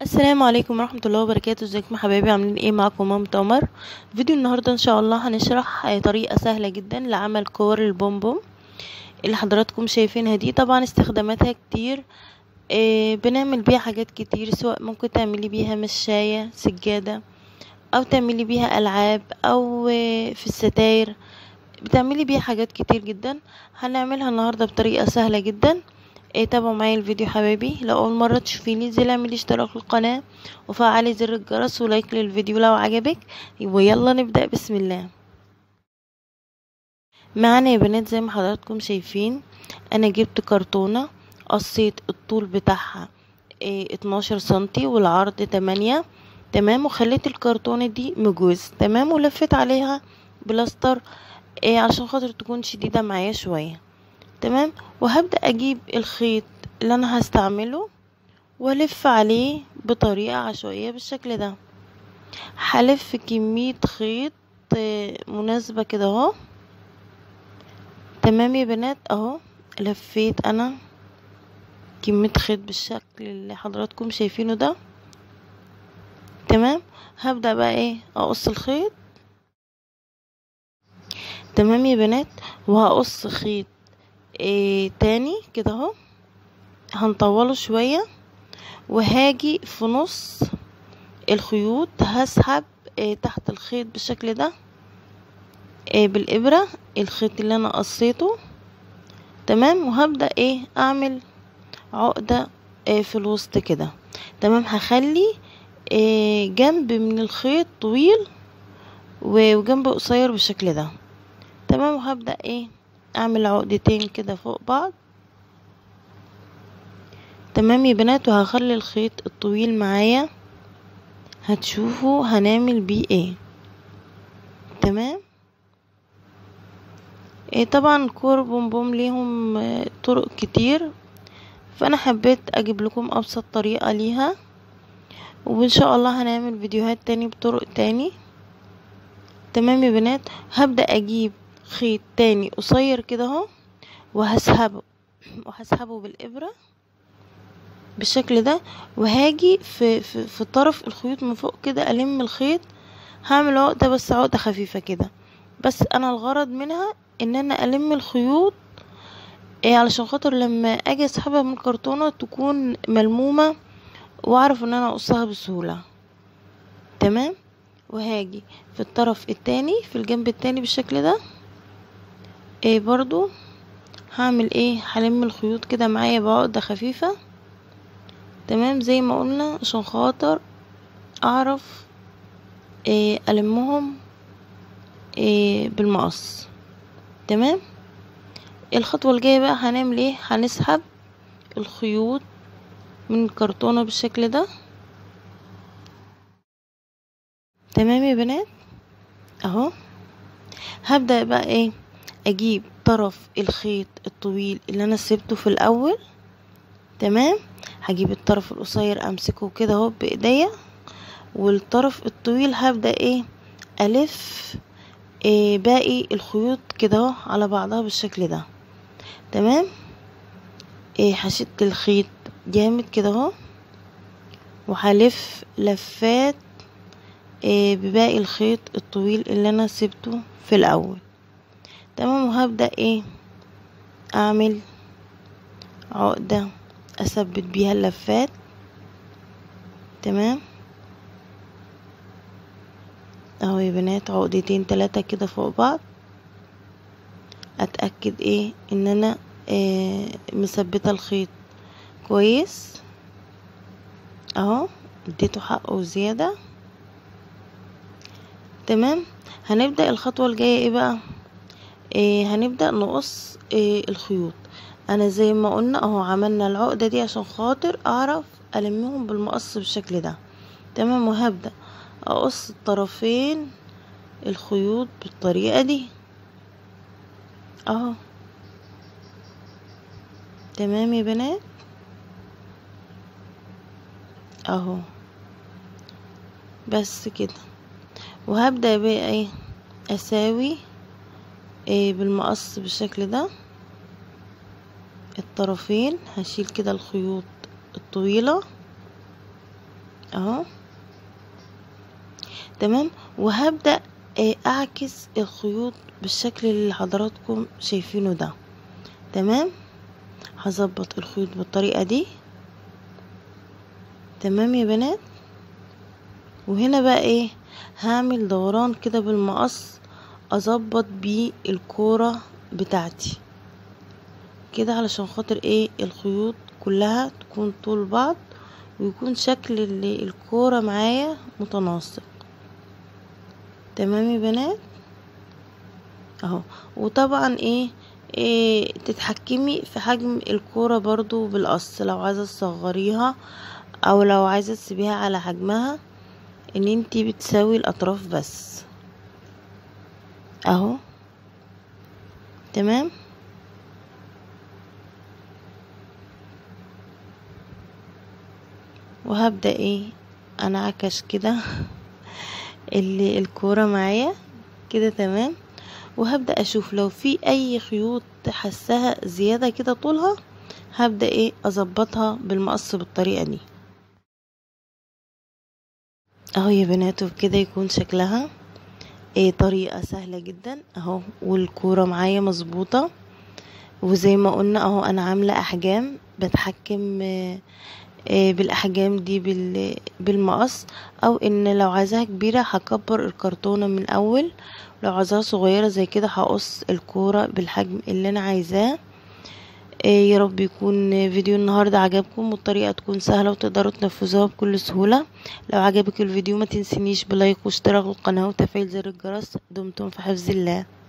السلام عليكم ورحمة الله وبركاته ازيكم يا حبايبي عاملين ايه معاكم مام تمر فيديو النهاردة ان شاء الله هنشرح آه، طريقة سهلة جدا لعمل كور البومبوم اللي حضراتكم شايفينها دي طبعا استخداماتها كتير آه، بنعمل بيها حاجات كتير سواء ممكن تعملي بيها مشاية سجادة او تعملي بيها العاب او آه، في الستاير بتعملي بيها حاجات كتير جدا هنعملها النهاردة بطريقة سهلة جدا إيه تابعوا معايا الفيديو حبايبي لو اول مره تشوفيني انزلي اعملي اشتراك في القناه وفعلي زر الجرس ولايك للفيديو لو عجبك ويلا نبدا بسم الله معانا يا بنات زي ما حضراتكم شايفين انا جبت كرتونه قصيت الطول بتاعها إيه 12 سنتي والعرض 8 تمام وخليت الكرتونه دي مجوز تمام ولفيت عليها بلاستر إيه عشان خاطر تكون شديده معايا شويه تمام وهبدأ اجيب الخيط اللي انا هستعمله والف عليه بطريقة عشوائية بالشكل ده هلف كمية خيط آه، مناسبة كده اهو تمام يا بنات اهو لفيت انا كمية خيط بالشكل اللي حضراتكم شايفينه ده تمام هبدأ بقى ايه اقص الخيط تمام يا بنات وهقص خيط إيه تاني كده اهو هنطوله شوية وهاجي في نص الخيوط هسحب إيه تحت الخيط بالشكل ده إيه بالإبرة الخيط اللي أنا قصيته تمام وهبدأ ايه أعمل عقدة إيه في الوسط كده تمام هخلي إيه جنب من الخيط طويل وجنب قصير بالشكل ده تمام وهبدأ ايه اعمل عقدتين كده فوق بعض تمام يا بنات وهخلي الخيط الطويل معايا هتشوفوا هنعمل بيه ايه تمام إيه طبعا كور بومبوم ليهم آه، طرق كتير فانا حبيت اجيب لكم ابسط طريقة ليها وان شاء الله هنعمل فيديوهات تاني بطرق تاني تمام يا بنات هبدأ اجيب خيط تاني قصير كده اهو وهسحبه وهسحبه بالإبرة بالشكل ده وهاجي في, في, في طرف الخيوط من فوق كده ألم الخيط هعمل عقدة بس عقدة خفيفة كده بس أنا الغرض منها إن أنا ألم الخيوط إيه علشان خاطر لما أجي أسحبها من الكرتونة تكون ملمومة وأعرف إن أنا أقصها بسهولة تمام وهاجي في الطرف التاني في الجنب التاني بالشكل ده ايه برضو هعمل ايه هلم الخيوط كده معايا بعقدة خفيفة تمام زي ما قلنا عشان خاطر اعرف إيه المهم إيه بالمقص تمام الخطوة الجاية بقى هنعمل ايه هنسحب الخيوط من الكرتونة بالشكل ده تمام يا بنات اهو هبدأ بقى ايه اجيب طرف الخيط الطويل اللي انا سبته في الاول تمام هجيب الطرف القصير امسكه كده اهو بايديا والطرف الطويل هبدا ايه الف إيه باقي الخيوط كده اهو على بعضها بالشكل ده تمام إيه هشد الخيط جامد كده اهو وهلف لفات إيه بباقي الخيط الطويل اللي انا سبته في الاول تمام وهبدأ ايه اعمل عقدة اثبت بيها اللفات تمام اهو يا بنات عقدتين تلاتة كده فوق بعض اتأكد ايه ان انا إيه مثبتة الخيط كويس اهو اديته حقه زيادة تمام هنبدأ الخطوة الجاية ايه بقى إيه هنبدأ نقص إيه الخيوط انا زي ما قلنا اهو عملنا العقدة دي عشان خاطر اعرف المهم بالمقص بالشكل ده تمام وهبدأ اقص الطرفين الخيوط بالطريقة دي اهو تمام يا بنات اهو بس كده وهبدأ بقى ايه اساوي إيه بالمقص بالشكل ده الطرفين هشيل كده الخيوط الطويلة اهو تمام وهبدأ اعكس الخيوط بالشكل اللي حضراتكم شايفينه ده تمام هظبط الخيوط بالطريقة دي تمام يا بنات وهنا بقى ايه هعمل دوران كده بالمقص اظبط بيه الكورة بتاعتي كده علشان خاطر ايه الخيوط كلها تكون طول بعض ويكون شكل الكورة معايا متناسق تمام يا بنات اهو وطبعا ايه, إيه تتحكمي في حجم الكورة برضو بالقص لو عايزة تصغريها او لو عايزة تسيبيها على حجمها ان انتي بتساوي الاطراف بس اهو تمام وهبدأ ايه انعكش كده اللي الكورة معايا كده تمام وهبدأ اشوف لو في اي خيوط حسها زيادة كده طولها هبدأ ايه اظبطها بالمقص بالطريقة دي اهو يا بنات وبكده يكون شكلها ايه طريقة سهلة جدا اهو والكورة معايا مظبوطة وزي ما قلنا اهو انا عاملة احجام بتحكم إيه بالاحجام دي بالمقص او ان لو عايزاها كبيرة هكبر الكرتونة من اول لو عايزاها صغيرة زي كده هقص الكورة بالحجم اللي انا عايزاه يا رب يكون فيديو النهاردة عجبكم والطريقة تكون سهلة وتقدروا تنفذوها بكل سهولة لو عجبك الفيديو ما تنسينيش بلايك واشتراك القناة وتفعيل زر الجرس دمتم في حفظ الله